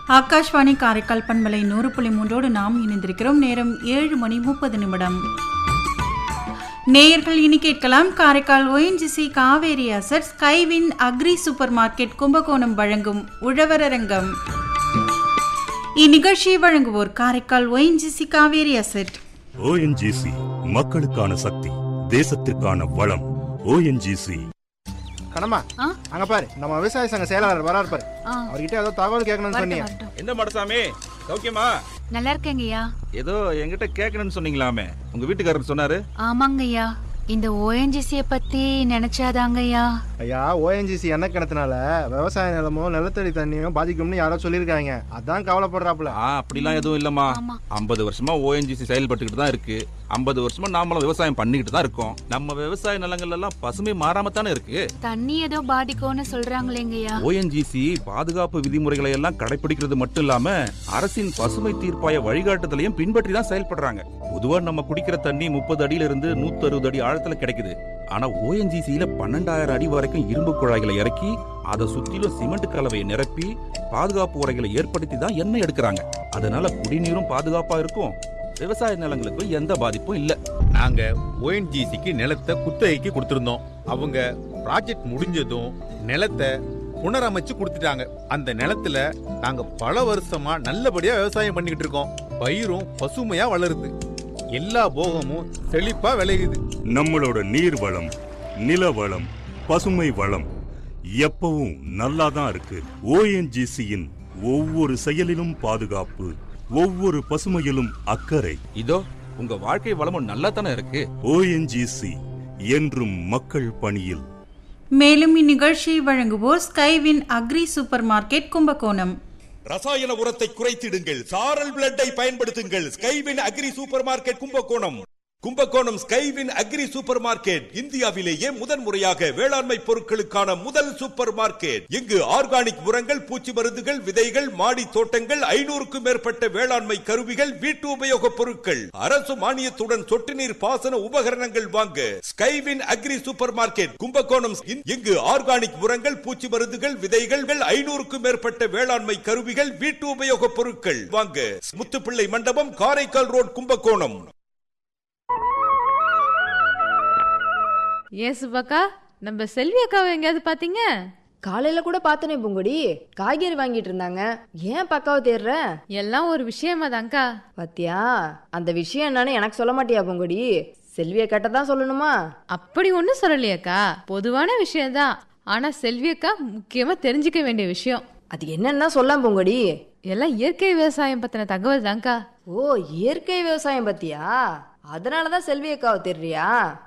ஆகாஷ்வாணி காரைக்கால் பண்பலை நூறு புள்ளி மூன்றோடு நாம் இணைந்திருக்கிறோம் நேரம் ஏழு மணி முப்பது நிமிடம் நேயர்கள் இனி கேட்கலாம் Karaikal ONGC Cauvery asset Skywin agri super market Kumbakonam வழங்கும் உழவரரங்கம் இந்நிகழ்ச்சியை வழங்குவோர் Karaikal ONGC Cauvery asset ONGC மக்களுக்கான சக்தி தேசத்திற்கான வளம் ஓஎன்ஜிசி கணமா ஆ? அங்க பாரு நம்ம விவசாய சங்க செயலாளர் வராரு பாரு ஆ. அவர்கிட்ட ஏதோ தகவல் கேட்கணும்னு சொன்னீங்க வரட்டும். என்ன மடசாமி சௌக்கியமா நல்லா இருக்கேங்கய்யா ஏதோ என்கிட்ட கேட்கணும்னு சொன்னீங்களாமே உங்க வீட்டுக்காரர் சொன்னாரு ஆமாங்கய்யா இந்த ஓஎன்ஜிசிய பத்தி நினைச்சாதாங்கய்யா ஐயா ஓஎன்ஜிசி என்ன கிணத்துனால விவசாய நிலமும் நிலத்தடி தண்ணியும் பாதிக்கும்னு யாரோ சொல்லியிருக்காங்க அதான் கவலைப்படுறாப்புல ஆ அப்படிலாம் எதுவும் இல்லம்மா ஆமா. ஐம்பது வருஷமா ஓஎன்ஜிசி செயல்பட்டுக்கிட்டு தான் இருக்கு ஐம்பது வருஷமா நாமளும் விவசாயம் பண்ணிக்கிட்டு தான் இருக்கோம் நம்ம விவசாய நிலங்கள் எல்லாம் பசுமை மாறாம தானே இருக்கு தண்ணி ஏதோ பாதிக்கும்னு சொல்றாங்களேங்கய்யா ஓஎன்ஜிசி பாதுகாப்பு விதிமுறைகளை எல்லாம் கடைபிடிக்கிறது மட்டும் இல்லாம அரசின் பசுமை தீர்ப்பாய வழிகாட்டுதலையும் பின்பற்றி தான் செயல்படுறாங்க பொதுவா நம்ம குடிக்கிற தண்ணி முப்பது அடியில இருந்து நூத்தி அறுபது அடி ஆழத்துல கிடைக்குது ஆனா ஓஎன்ஜிசியில பன்னெண்டாயிரம் அடி வரைக்கும் இரும்பு குழாய்களை இறக்கி அதை சுத்திலும் சிமெண்ட் கலவையை நிரப்பி பாதுகாப்பு உரைகளை ஏற்படுத்தி தான் எண்ணெய் எடுக்கிறாங்க அதனால குடிநீரும் பாதுகாப்பா இருக்கும் விவசாய நிலங்களுக்கு எந்த பாதிப்பும் இல்ல நாங்க ஓஎன்ஜிசிக்கு நிலத்தை குத்தகைக்கு கொடுத்திருந்தோம் அவங்க ப்ராஜெக்ட் முடிஞ்சதும் நிலத்தை புனரமைச்சு கொடுத்துட்டாங்க அந்த நிலத்துல நாங்க பல வருஷமா நல்லபடியா விவசாயம் பண்ணிக்கிட்டு இருக்கோம் பயிரும் பசுமையா வளருது எல்லா போகமும் செழிப்பா விளையுது நம்மளோட நீர் வளம் நில வளம் பசுமை வளம் எப்பவும் நல்லா தான் இருக்கு ஓஎன்ஜிசியின் ஒவ்வொரு செயலிலும் பாதுகாப்பு ஒவ்வொரு பசுமையிலும் அக்கறை இதோ உங்க வாழ்க்கை வளமும் நல்லா தானே இருக்கு ஓஎன்ஜிசி என்றும் மக்கள் பணியில் மேலும் இந்நிகழ்ச்சியை வழங்குவோர் Skywin agri super market Kumbakonam ரசாயன உரத்தை குறைத்திடுங்கள் சாரல் பிளட்டை பயன்படுத்துங்கள் Skywin agri super market Kumbakonam Kumbakonam Skywin agri super market இந்தியாவிலேயே முதன் முறையாக வேளாண்மை பொருட்களுக்கான முதல் சூப்பர் மார்க்கெட் இங்கு ஆர்கானிக் உரங்கள் பூச்சி மருந்துகள் விதைகள் மாடி தோட்டங்கள் ஐநூறுக்கும் மேற்பட்ட வேளாண்மை கருவிகள் வீட்டு உபயோக பொருட்கள் அரசு மானியத்துடன் சொட்டு நீர் பாசன உபகரணங்கள் வாங்க Skywin agri super market Kumbakonam இங்கு ஆர்கானிக் உரங்கள் பூச்சி மருந்துகள் விதைகள் ஐநூறுக்கும் மேற்பட்ட வேளாண்மை கருவிகள் வீட்டு உபயோக பொருட்கள் வாங்க முத்துப்பிள்ளை மண்டபம் காரைக்கால் ரோட் கும்பகோணம் ஏன் சுபாக்கா நம்ம செல்வி அக்காவை எங்கேயாவது பாத்தீங்க காலையில கூட பார்த்தனே பூங்கொடி காய்கறி வாங்கிட்டு இருந்தாங்க ஏன் பக்காவை தேடுற எல்லாம் ஒரு விஷயமா தான்க்கா பாத்தியா அந்த விஷயம் என்னன்னு எனக்கு சொல்ல மாட்டியா பூங்கொடி செல்விய கேட்டதான் சொல்லணுமா அப்படி ஒன்றும் சொல்லலையேக்கா பொதுவான விஷயம்தான் ஆனா செல்வி அக்கா முக்கியமா தெரிஞ்சுக்க வேண்டிய விஷயம் அது என்னன்னா சொல்லாம் பூங்கொடி எல்லாம் இயற்கை விவசாயம் பத்தின தகவல் தான்க்கா ஓ இயற்கை விவசாயம் பத்தியா அதனாலதான் செல்வி அக்காவை தேடுறியா